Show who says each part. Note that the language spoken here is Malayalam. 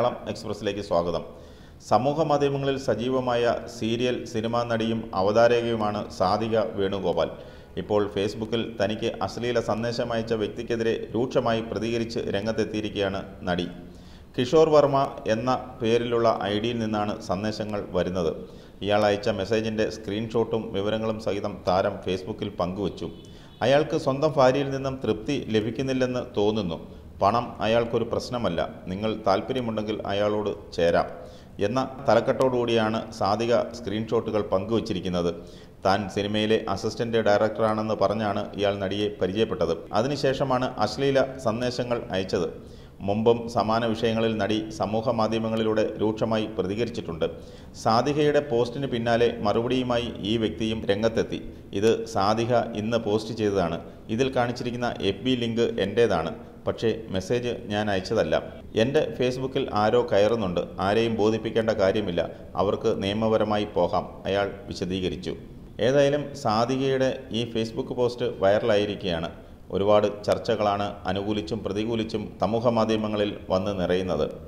Speaker 1: മലയാളം എക്സ്പ്രസിലേക്ക് സ്വാഗതം സമൂഹ മാധ്യമങ്ങളിൽ സജീവമായ സീരിയൽ സിനിമാ നടിയും അവതാരകയുമാണ് സാധിക വേണുഗോപാൽ ഇപ്പോൾ ഫേസ്ബുക്കിൽ തനിക്ക് അശ്ലീല സന്ദേശം അയച്ച വ്യക്തിക്കെതിരെ രൂക്ഷമായി പ്രതികരിച്ച് രംഗത്തെത്തിയിരിക്കുകയാണ് നടി കിഷോർ വർമ്മ എന്ന പേരിലുള്ള ഐ ഡിയിൽ നിന്നാണ് സന്ദേശങ്ങൾ വരുന്നത് ഇയാൾ അയച്ച മെസ്സേജിൻ്റെ സ്ക്രീൻഷോട്ടും വിവരങ്ങളും സഹിതം താരം ഫേസ്ബുക്കിൽ പങ്കുവച്ചു അയാൾക്ക് സ്വന്തം ഭാര്യയിൽ നിന്നും തൃപ്തി ലഭിക്കുന്നില്ലെന്ന് തോന്നുന്നു പണം അയാൾക്കൊരു പ്രശ്നമല്ല നിങ്ങൾ താല്പര്യമുണ്ടെങ്കിൽ അയാളോട് ചേരാം എന്ന തലക്കെട്ടോടുകൂടിയാണ് സാധിക സ്ക്രീൻഷോട്ടുകൾ പങ്കുവച്ചിരിക്കുന്നത് താൻ സിനിമയിലെ അസിസ്റ്റന്റ് ഡയറക്ടറാണെന്ന് പറഞ്ഞാണ് ഇയാൾ നടിയെ പരിചയപ്പെട്ടത് അതിനുശേഷമാണ് അശ്ലീല സന്ദേശങ്ങൾ അയച്ചത് മുമ്പും സമാന വിഷയങ്ങളിൽ നടി സമൂഹ മാധ്യമങ്ങളിലൂടെ രൂക്ഷമായി പ്രതികരിച്ചിട്ടുണ്ട് സാധികയുടെ പോസ്റ്റിന് പിന്നാലെ മറുപടിയുമായി ഈ വ്യക്തിയും രംഗത്തെത്തി ഇത് സാധിക ഇന്ന് പോസ്റ്റ് ചെയ്തതാണ് ഇതിൽ കാണിച്ചിരിക്കുന്ന എഫ് ബി ലിങ്ക് എൻ്റേതാണ് പക്ഷേ മെസ്സേജ് ഞാൻ അയച്ചതല്ല എൻ്റെ ഫേസ്ബുക്കിൽ ആരോ കയറുന്നുണ്ട് ആരെയും ബോധിപ്പിക്കേണ്ട കാര്യമില്ല അവർക്ക് നിയമപരമായി പോകാം അയാൾ വിശദീകരിച്ചു ഏതായാലും സാധികയുടെ ഈ ഫേസ്ബുക്ക് പോസ്റ്റ് വൈറലായിരിക്കുകയാണ് ഒരുപാട് ചർച്ചകളാണ് അനുകൂലിച്ചും പ്രതികൂലിച്ചും സമൂഹ മാധ്യമങ്ങളിൽ വന്ന് നിറയുന്നത്